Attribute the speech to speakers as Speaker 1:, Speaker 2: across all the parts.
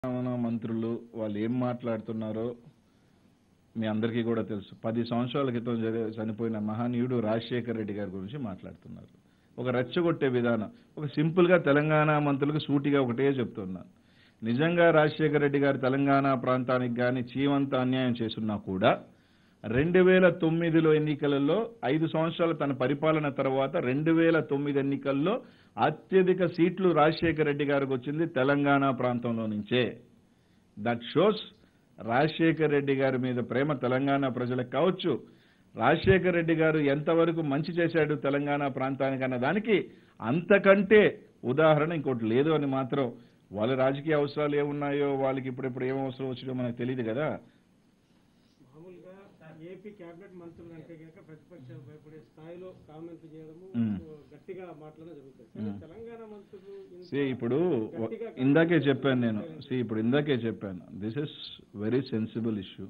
Speaker 1: తెలంగాణ మంత్రులు వాళ్ళు ఏం మాట్లాడుతున్నారో మీ అందరికీ కూడా తెలుసు పది సంవత్సరాల క్రితం జరి- చనిపోయిన మహనీయుడు రాజశేఖర్ రెడ్డి గారి గురించి మాట్లాడుతున్నారు ఒక రెచ్చగొట్టే విధానం ఒక సింపుల్గా తెలంగాణ మంత్రులకు సూటిగా ఒకటే చెప్తున్నా నిజంగా రాజశేఖర్ రెడ్డి గారు తెలంగాణ ప్రాంతానికి కానీ చీవంత అన్యాయం చేస్తున్నా కూడా రెండు వేల తొమ్మిదిలో ఎన్నికలలో ఐదు సంవత్సరాల తన పరిపాలన తర్వాత రెండు వేల తొమ్మిది ఎన్నికల్లో అత్యధిక సీట్లు రాజశేఖర్ రెడ్డి గారికి వచ్చింది తెలంగాణ ప్రాంతంలో నుంచే దట్ షోస్ రాజశేఖర్ రెడ్డి గారి మీద ప్రేమ తెలంగాణ ప్రజలకు కావచ్చు రాజశేఖర్ రెడ్డి గారు ఎంతవరకు మంచి చేశాడు తెలంగాణ ప్రాంతానికి అన్న దానికి అంతకంటే ఉదాహరణ ఇంకోటి లేదు అని మాత్రం వాళ్ళ రాజకీయ అవసరాలు ఏమున్నాయో వాళ్ళకి ఇప్పుడిప్పుడు ఏం అవసరం వచ్చినో మనకు తెలియదు కదా
Speaker 2: మామూలుగా ఏపీ కేబినెట్ మంత్రులు అంటే కనుక ప్రతిపక్షాలు భయపడే స్థాయిలో కామెంట్లు చేయడము
Speaker 1: మ్మ్.
Speaker 2: గట్టిగా మాట్లాడడం జరుగుతుంది కానీ తెలంగాణ మంత్రులు ఇంత
Speaker 1: సి ఇప్పుడు వ-
Speaker 2: గట్టిగా
Speaker 1: ఇందాకే చెప్పాను నేను సి ఇప్పుడు ఇందాకే చెప్పాను this is very sensible issue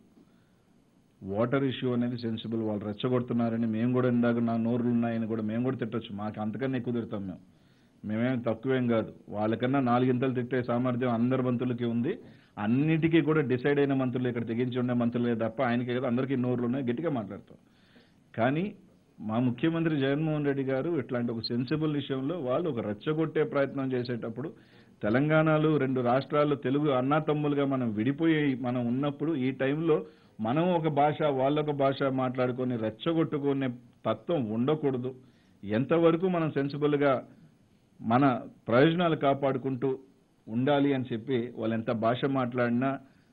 Speaker 1: water issue అనేది సెన్సిబుల్ వాళ్ళు రెచ్చగొడుతున్నారని మేము కూడా ఇందాక నా నోరులు ఉన్నాయని కూడా మేము కూడా తిట్టొచ్చు మాకు అంతకన్నా ఎక్కువ తిడతాం మేము మేమేం తక్కువేం కాదు వాళ్ళకన్నా నాలుగింతలు తిట్టే సామర్థ్యం అందరి మంత్రులకి ఉంది అన్నిటికీ కూడా డిసైడ్ అయిన మంత్రులు ఇక్కడ తెగించి ఉండే మంత్రులే తప్ప ఆయనకే కదా అందరికీ నోరులు ఉన్నాయి గట్టిగా మాట్లాడతాం కానీ మా ముఖ్యమంత్రి జగన్మోహన్ రెడ్డి గారు ఇట్లాంటి ఒక సెన్సిబుల్ విషయంలో వాళ్ళు ఒక రెచ్చగొట్టే ప్రయత్నం చేసేటప్పుడు తెలంగాణలో రెండు రాష్ట్రాల్లో తెలుగు అన్నాతమ్ములుగా మనం విడిపోయి మనం ఉన్నప్పుడు ఈ టైంలో మనం ఒక భాష వాళ్ళొక భాష మాట్లాడుకొని రెచ్చగొట్టుకునే తత్వం ఉండకూడదు ఎంతవరకు మనం సెన్సిబుల్గా మన ప్రయోజనాలు కాపాడుకుంటూ ఉండాలి అని చెప్పి వాళ్ళు ఎంత భాష మాట్లాడినా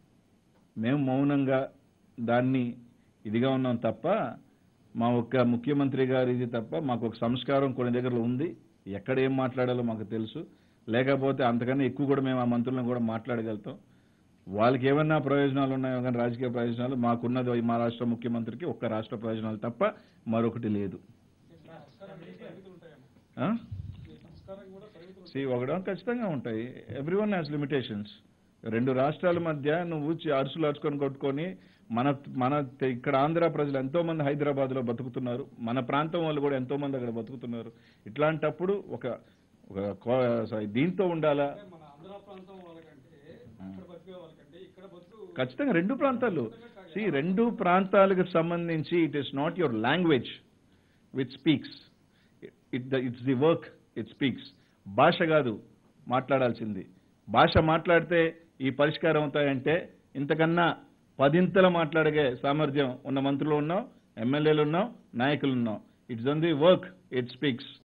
Speaker 1: మేము మౌనంగా దాన్ని ఇదిగా ఉన్నాం తప్ప మా ఒక్క ముఖ్యమంత్రి గారి ఇది తప్ప మాకు ఒక సంస్కారం కొన్ని దగ్గరలో ఉంది ఎక్కడ ఏం మాట్లాడాలో మాకు తెలుసు లేకపోతే అంతకన్నా ఎక్కువ కూడా మేము ఆ మంత్రులను కూడా మాట్లాడగలుగుతాం వాళ్ళకి ఏమన్నా ప్రయోజనాలు ఉన్నాయో కానీ రాజకీయ ప్రయోజనాలు మాకున్నది మా రాష్ట్ర ముఖ్యమంత్రికి ఒక్క రాష్ట్ర ప్రయోజనాలు తప్ప మరొకటి లేదు సి ఒకడం ఖచ్చితంగా ఉంటాయి ఎవ్రీ వన్ హ్యాస్ లిమిటేషన్స్ రెండు రాష్ట్రాల మధ్య నువ్వు చి- అరుసులు అరుచుకొని కొట్టుకొని మన మన తె- ఇక్కడ ఆంధ్ర ప్రజలు ఎంతో మంది హైదరాబాద్ లో బతుకుతున్నారు మన ప్రాంతం వాళ్ళు కూడా ఎంతో మంది అక్కడ బతుకుతున్నారు ఇట్లాంటప్పుడు ఒక ఒక కో- సారీ, దీంతో ఉండాలా
Speaker 2: మన ఆంధ్ర ప్రాంతం వాళ్ళకంటే ఇక్కడ బతికే వాళ్ళకంటే ఇక్కడ బతుకు
Speaker 1: ఖచ్చితంగా రెండు ప్రాంతాలు సి రెండు ప్రాంతాలకు సంబంధించి it is not your language which speaks it it's the work it speaks భాష కాదు మాట్లాడాల్సింది భాష మాట్లాడితే ఈ పరిష్కారం అవుతాయంటే ఇంతకన్నా పదింతల మాట్లాడే సామర్థ్యం ఉన్న మంత్రులు ఉన్నాం ఎమ్మెల్యేలు ఉన్నాం నాయకులు ఉన్నాం it's own the work it speaks